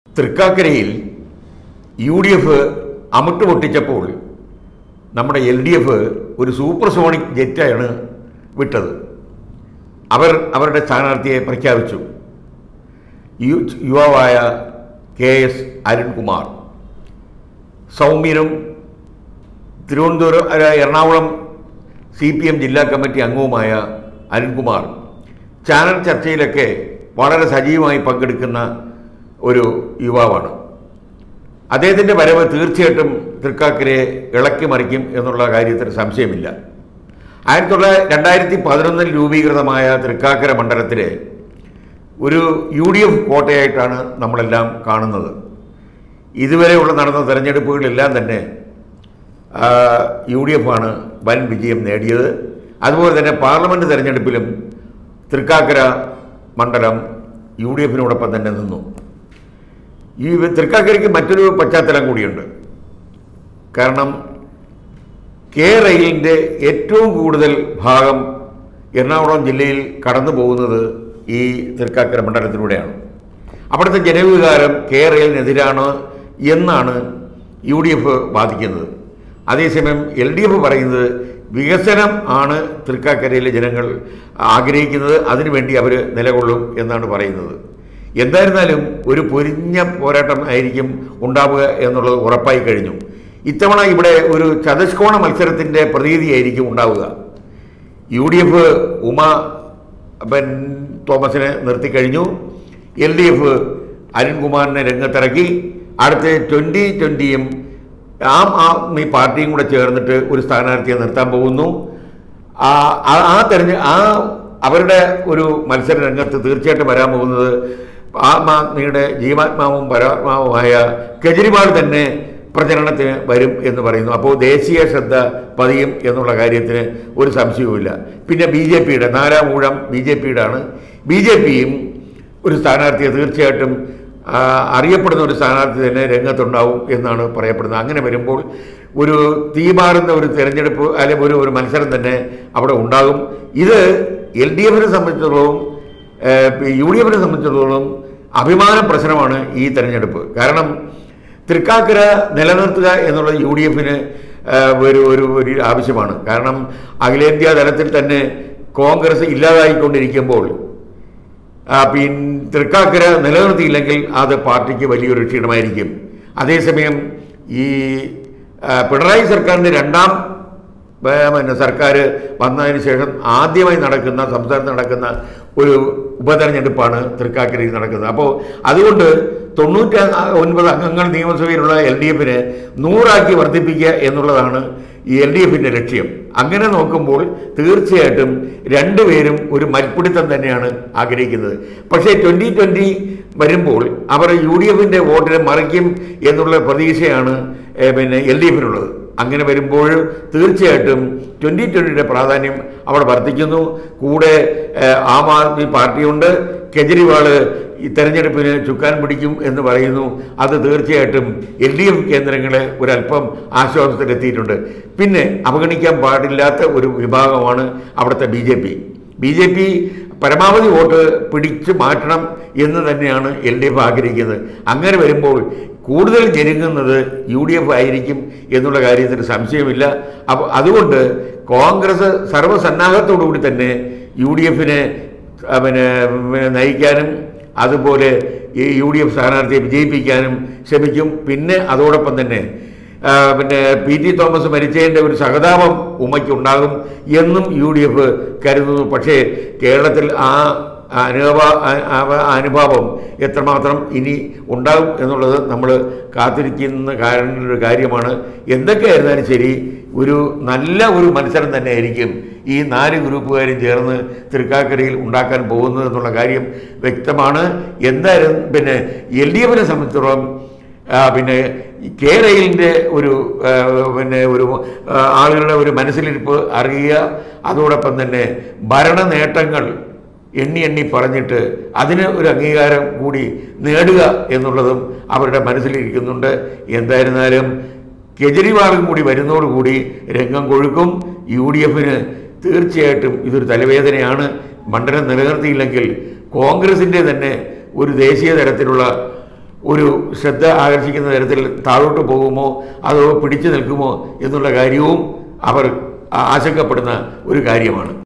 തൃക്കാക്കരയിൽ U D F അമിട്ട് പൊട്ടിച്ചപ്പോൾ നമ്മുടെ എൽ ഡി എഫ് ഒരു സൂപ്പർസോണിക് ജെറ്റാണ് വിട്ടത് അവർ അവരുടെ സ്ഥാനാർത്ഥിയെ പ്രഖ്യാപിച്ചു യു യുവാവായ കെ എസ് അരുൺകുമാർ സൗമ്യനും തിരുവനന്തപുരം അല്ല, എറണാകുളം സി പി എം ജില്ലാ കമ്മിറ്റി അംഗവുമായ അരുൺകുമാർ ചാനൽ ചർച്ചയിലൊക്കെ വളരെ സജീവമായി പങ്കെടുക്കുന്ന ഒരു യുവാവാണ് അദ്ദേഹത്തിൻ്റെ വരവ് തീർച്ചയായിട്ടും തൃക്കാക്കരയെ ഇളക്കി മറിക്കും എന്നുള്ള കാര്യത്തിൽ സംശയമില്ല ആയിരത്തി തൊള്ളായിരത്തി രണ്ടായിരത്തി പതിനൊന്നിൽ രൂപീകൃതമായ തൃക്കാക്കര മണ്ഡലത്തിലെ ഒരു യു ഡി എഫ് കോട്ടയായിട്ടാണ് നമ്മളെല്ലാം കാണുന്നത് ഇതുവരെയുള്ള നടന്ന തെരഞ്ഞെടുപ്പുകളെല്ലാം തന്നെ യു ഡി എഫ് ആണ് വൻ വിജയം നേടിയത് അതുപോലെ തന്നെ പാർലമെൻറ്റ് തെരഞ്ഞെടുപ്പിലും തൃക്കാക്കര മണ്ഡലം യു ഡി എഫിനോടൊപ്പം തന്നെ നിന്നു ഈ തൃക്കാക്കരയ്ക്ക് മറ്റൊരു പശ്ചാത്തലം കൂടിയുണ്ട് കാരണം കെ റെയിലിൻ്റെ ഏറ്റവും കൂടുതൽ ഭാഗം എറണാകുളം ജില്ലയിൽ കടന്നു പോകുന്നത് ഈ തൃക്കാക്കര മണ്ഡലത്തിലൂടെയാണ് അവിടുത്തെ ജനവികാരം കെ റെയിലിനെതിരാണ് എന്നാണ് യു ഡി എഫ് വാദിക്കുന്നത് അതേസമയം എൽ ഡി എഫ് പറയുന്നത് വികസനം ആണ് തൃക്കാക്കരയിലെ ജനങ്ങൾ ആഗ്രഹിക്കുന്നത് അതിനുവേണ്ടി അവർ നിലകൊള്ളും എന്നാണ് പറയുന്നത് എന്തായിരുന്നാലും ഒരു പൊരിഞ്ഞ പോരാട്ടം ആയിരിക്കും ഉണ്ടാവുക എന്നുള്ളത് ഉറപ്പായി കഴിഞ്ഞു ഇത്തവണ ഇവിടെ ഒരു ചതുഷ്കോണ മത്സരത്തിൻ്റെ പ്രതീതിയായിരിക്കും ഉണ്ടാവുക യു ഡി എഫ് ഉമ ബെൻ തോമസിനെ നിർത്തിക്കഴിഞ്ഞു എൽ ഡി എഫ് അരുൺകുമാറിനെ രംഗത്തിറക്കി അടുത്ത ട്വൻ്റി ട്വൻ്റിയും ആം ആദ്മി പാർട്ടിയും കൂടെ ചേർന്നിട്ട് ഒരു സ്ഥാനാർത്ഥിയെ നിർത്താൻ പോകുന്നു ആ ആ- ആ തെരഞ്ഞ ആ അവരുടെ ഒരു മത്സര രംഗത്ത് തീർച്ചയായിട്ടും വരാൻ പോകുന്നത് ആം ആദ്മിയുടെ ജീവാത്മാവും പരാത്മാവുമായ കെജ്രിവാൾ തന്നെ പ്രചരണത്തിന് വരും എന്ന് പറയുന്നു അപ്പോൾ ദേശീയ ശ്രദ്ധ പതിയും എന്നുള്ള കാര്യത്തിന് ഒരു സംശയവുമില്ല പിന്നെ ബി ജെ പിയുടെ നാലാം ഊഴം ബി ജെ പിയുടെ ആണ് ബി ജെ പിയും ഒരു സ്ഥാനാർത്ഥിയെ തീർച്ചയായിട്ടും ആ, അറിയപ്പെടുന്ന ഒരു സ്ഥാനാർത്ഥി തന്നെ രംഗത്തുണ്ടാവും എന്നാണ് പറയപ്പെടുന്നത് അങ്ങനെ വരുമ്പോൾ ഒരു തീമാറുന്ന ഒരു തിരഞ്ഞെടുപ്പ് അല്ലെങ്കിൽ ഒരു ഒരു മത്സരം തന്നെ അവിടെ ഉണ്ടാകും ഇത് എൽ ഡി എഫിനെ സംബന്ധിച്ചിടത്തോളം യു ഡി എഫിനെ സംബന്ധിച്ചിടത്തോളം അഭിമാന പ്രശ്നമാണ് ഈ തെരഞ്ഞെടുപ്പ് കാരണം തൃക്കാക്കര നിലനിർത്തുക എന്നുള്ളത് യു ഡി എഫിന് ഒരു ഒരു ഒരു ആവശ്യമാണ് കാരണം അഖിലേന്ത്യാ തലത്തിൽ തന്നെ കോൺഗ്രസ് ഇല്ലാതായിക്കൊണ്ടിരിക്കുമ്പോൾ ആ, പിൻ തൃക്കാക്കര നിലനിർത്തിയില്ലെങ്കിൽ അത് പാർട്ടിക്ക് വലിയൊരു ക്ഷീണമായിരിക്കും അതേസമയം ഈ ആ, പിണറായി സർക്കാരിൻ്റെ രണ്ടാം ആ, പിന്നെ സർക്കാർ വന്നതിന് ശേഷം ആദ്യമായി നടക്കുന്ന സംസ്ഥാനത്ത് നടക്കുന്ന ഒരു ഉപതെരഞ്ഞെടുപ്പാണ് തൃക്കാക്കരയിൽ നടക്കുന്നത് അപ്പോൾ അതുകൊണ്ട് തൊണ്ണൂറ്റി ഒൻപത് അംഗങ്ങൾ നിയമസഭയിലുള്ള എൽ ഡി എഫിനെ നൂറാക്കി വർദ്ധിപ്പിക്കുക എന്നുള്ളതാണ് ഈ എൽ ഡി എഫിൻ്റെ ലക്ഷ്യം അങ്ങനെ നോക്കുമ്പോൾ തീർച്ചയായിട്ടും രണ്ടുപേരും ഒരു മൽപ്പിടുത്തം തന്നെയാണ് ആഗ്രഹിക്കുന്നത് പക്ഷേ ട്വൻ്റി ട്വൻ്റി വരുമ്പോൾ അവർ യു ഡി എഫിൻ്റെ വോട്ടിനെ മറിക്കും എന്നുള്ള പ്രതീക്ഷയാണ് ഏ, പിന്നെ എൽ ഡി എഫിനുള്ളത് അങ്ങനെ വരുമ്പോൾ തീർച്ചയായിട്ടും ട്വൻ്റി ട്വൻ്റിയുടെ പ്രാധാന്യം അവിടെ വർദ്ധിക്കുന്നു കൂടെ ഏ, ആം ആദ്മി പാർട്ടിയുണ്ട് കെജ്രിവാൾ ഈ തെരഞ്ഞെടുപ്പിന് ചുക്കാൻ പിടിക്കും എന്ന് പറയുന്നു അത് തീർച്ചയായിട്ടും എൽ ഡി എഫ് കേന്ദ്രങ്ങളെ ഒരല്പം ആശ്വാസത്തിലെത്തിയിട്ടുണ്ട് പിന്നെ അവഗണിക്കാൻ പാടില്ലാത്ത ഒരു വിഭാഗമാണ് അവിടുത്തെ B J P B J P പരമാവധി വോട്ട് പിടിച്ചു മാറ്റണം എന്ന് തന്നെയാണ് എൽ ഡി എഫ് ആഗ്രഹിക്കുന്നത് അങ്ങനെ വരുമ്പോൾ കൂടുതൽ ജനുങ്ങുന്നത് യു ഡി എഫ് ആയിരിക്കും എന്നുള്ള കാര്യത്തിൽ സംശയമില്ല അപ്പോൾ അതുകൊണ്ട് കോൺഗ്രസ് സർവ്വസന്നാഹത്തോടുകൂടി തന്നെ യു ഡി എഫിനെ പിന്നെ പിന്നെ നയിക്കാനും അതുപോലെ ഈ യു ഡി എഫ് സ്ഥാനാർത്ഥിയെ വിജയിപ്പിക്കാനും ശ്രമിക്കും പിന്നെ അതോടൊപ്പം തന്നെ ആ, പിന്നെ പി ടി തോമസ് മരിച്ചതിൻ്റെ ഒരു സഹതാപം ഉമ്മയ്ക്കുണ്ടാകും എന്നും യു ഡി എഫ് കരുതുന്നു പക്ഷേ കേരളത്തിൽ ആ അനുഭവ ആ- ആ- ആ അനുഭാവം എത്രമാത്രം ഇനി ഉണ്ടാകും എന്നുള്ളത് നമ്മൾ കാത്തിരിക്കുന്ന കാരണ ഒരു കാര്യമാണ് എന്തൊക്കെയായിരുന്നാലും ശരി ഒരു നല്ല ഒരു മത്സരം തന്നെ ആയിരിക്കും ഈ നാല് ഗ്രൂപ്പുകാരും ചേർന്ന് തൃക്കാക്കരയിൽ ഉണ്ടാക്കാൻ പോകുന്നത് എന്നുള്ള കാര്യം വ്യക്തമാണ് എന്തായാലും പിന്നെ എൽ ഡി എഫിനെ സംബന്ധിച്ചിടത്തോളം ആ, പിന്നെ ഈ കേരളിൻ്റെ ഒരു ആ, പിന്നെ ഒരു ആ, ആളുകളുടെ ഒരു മനസ്സിലിരിപ്പ് അറിയുക അതോടൊപ്പം തന്നെ ഭരണ നേട്ടങ്ങൾ എണ്ണി എണ്ണി പറഞ്ഞിട്ട് അതിന് ഒരു അംഗീകാരം കൂടി നേടുക എന്നുള്ളതും അവരുടെ മനസ്സിലിരിക്കുന്നുണ്ട് എന്തായിരുന്നാലും കെജ്രിവാളും കൂടി വരുന്നതോടുകൂടി രംഗം കൊഴുക്കും യു ഡി എഫിന് തീർച്ചയായിട്ടും ഇതൊരു തലവേദനയാണ് മണ്ഡലം നിലനിർത്തിയില്ലെങ്കിൽ കോൺഗ്രസിൻ്റെ തന്നെ ഒരു ദേശീയ തലത്തിലുള്ള ഒരു ശ്രദ്ധ ആകർഷിക്കുന്ന തരത്തിൽ താഴോട്ട് പോകുമോ അതോ പിടിച്ചു നിൽക്കുമോ എന്നുള്ള കാര്യവും അവർ ആ- ആശങ്കപ്പെടുന്ന ഒരു കാര്യമാണ്